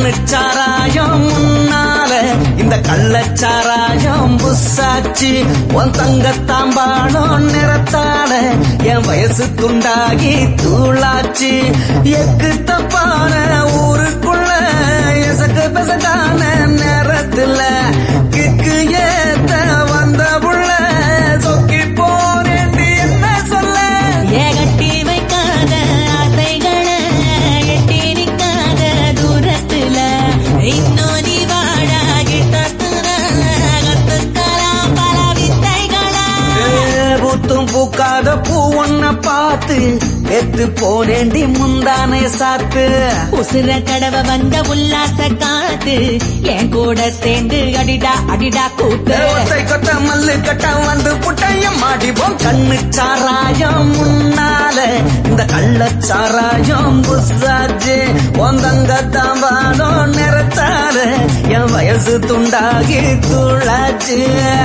கண்ணுச்சாராயம் முன்னால இந்த கள்ளச்சாராயம் புசாச்சு உன் தங்கத்தாம்பாளம் நிறத்தால என் வயசு துண்டாகி தூளாச்சு எக்கு தப்பான ஊருக்குள்ள எசக்கு பெசகான நேரத்துல கிக்கு ஏத்த வந்த புள்ள சொக்கி போனேண்டி என்ன சொல்ல ஏகட்டி வைக்காத ஆசைகளை எட்டி நிற்காத தூரத்துல இன்னும் நீ வாழா கிட்டத்துல கத்துக்கலாம் பல வித்தைகளை பூத்தும் பூக்காத பூ ஒன்ன பார்த்து எத்து போனேண்டி முந்தானே சாத்து உசுர கடவ வந்த உல்லாச காத்து என் கூட சேர்ந்து அடிடா அடிடா கூத்து ஒத்தை கொத்த மல்லு கட்ட வந்து புட்டைய மாடிவோம் கண்ணு சாராயம் முன்னால இந்த கள்ளச்சாராயம் புசாச்சு ஒந்தங்க தாம்பாலும் நிறத்தால என் வயசு துண்டாகி துளாச்சு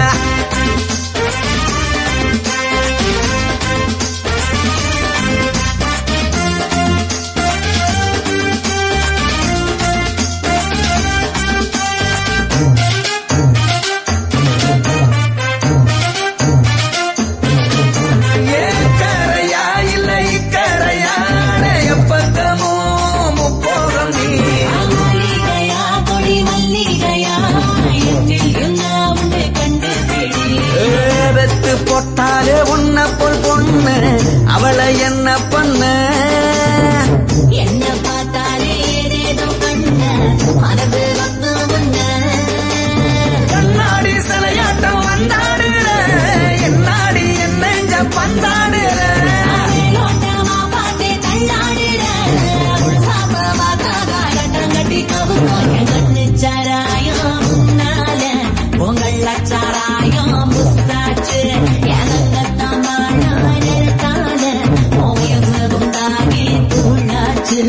ஏக்கரையா இல்ல இக்கரையான எப்பக்கமும் முப்போகம் நீ மல்லிகையா கொடி மல்லிகையா எட்டில் என்ன உண்டு கண்டு பிடி வெத்து போட்டாலே உன்ன போல் பொண்ணு அவளை என்ன பண்ண என்ன பார்த்தாலே ஏதேதோ கண்ண மனது வந்து முன்ன கண்ணாடி சிலையாட்டம் வந்தாடுற என்னாடி என்ன நெஞ்ச பந்தாடுற ஆவேலோட்டமா பார்த்தே தள்ளாடுற. உள்சாபமா தாகா கட்டம் கட்டி கவுக்கும் என் கண்ணுச் சாராயம் முன்னால. உங்கள சாராயம் புத்தாச்சு. எனக்குத்தான் வாழ நிறுத்தாத. உன் வயசு உண்டாகி தூளாச்சு.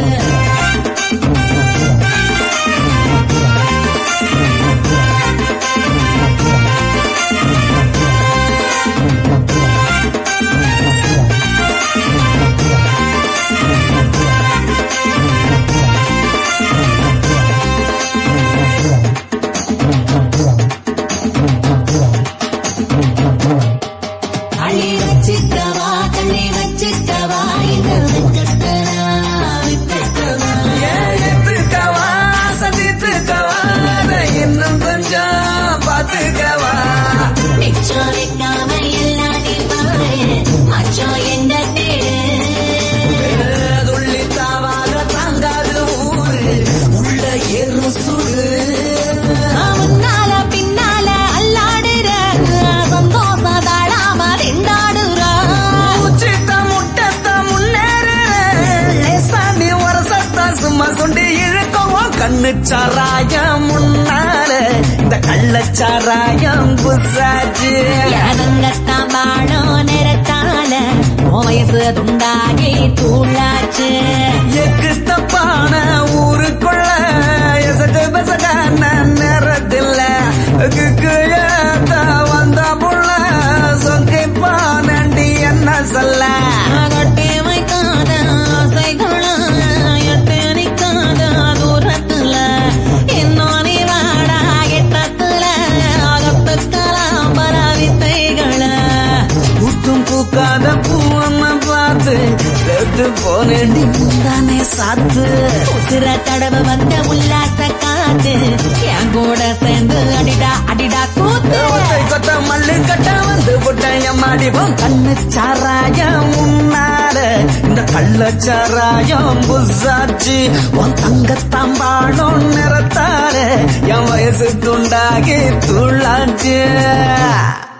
அள்ளி வச்சுக்கவா, தள்ளி வச்சுக்கவா, இது வித்துட்டனா, வித்துட்டனா. ஏன் எத்துக்கவா சதித்துக்கவா அதை இன்னும் கொஞ்சம் பார்த்துக்கவா மிச்சம் வைக்காம எல்லாத்தையும் பாரு, மச்சம் எங்க தேடு துள்ளி தாவாக தாங்காது ஊரு உள்ள ஏறும் சுடு முன்னால பின்னால அல்லாடுற சந்தோஷ தாழாம திண்டாடுற உச்சித்த முட்டத்த முன்னேறு லேசாண்டி வரசத்த சும்மா சுண்டி இழுக்கவும் கண்ணு சாராயம் முன்னால இந்த கள்ளச்சாராயம் புசாச்சு எனங்கத்தான் வாழும் நிறத்தால உன் வயசு துண்டாகி தூளாச்சு எக்கு தப்பான ஊருக்குள்ள எசகு பெசகான நேரத்தில் கிக்கு ஏத்த வந்த புள்ள சொங்கி பானண்டி என்ன சொல்ல கட்டி வைக்காத ஆசைகளும் எட்டு நிற்காத தூரத்துல இன்னும் நீ வாடா கிட்டத்துல அகத்துக்கலாம் பல வித்தைகளை பூத்தும் பூக்காத பூவம்ம பார்த்து எடுத்து போனேண்டி முந்தானே சாத்து உசுர தடவை வந்த உல்லாச காத்து என் கூட சேர்ந்து அடிடா அடிடா கூத்து ஒத்தை கொத்த மல்லு கட்ட வந்து புட்டைய மாடிவோம் கண்ணு சாராயம் முன்னால இந்த கள்ளச்சாராயம் புசாச்சு உன் தங்கத்தாம்பாளம் நிறத்தால என் வயசு துண்டாகி துள்ளாச்சு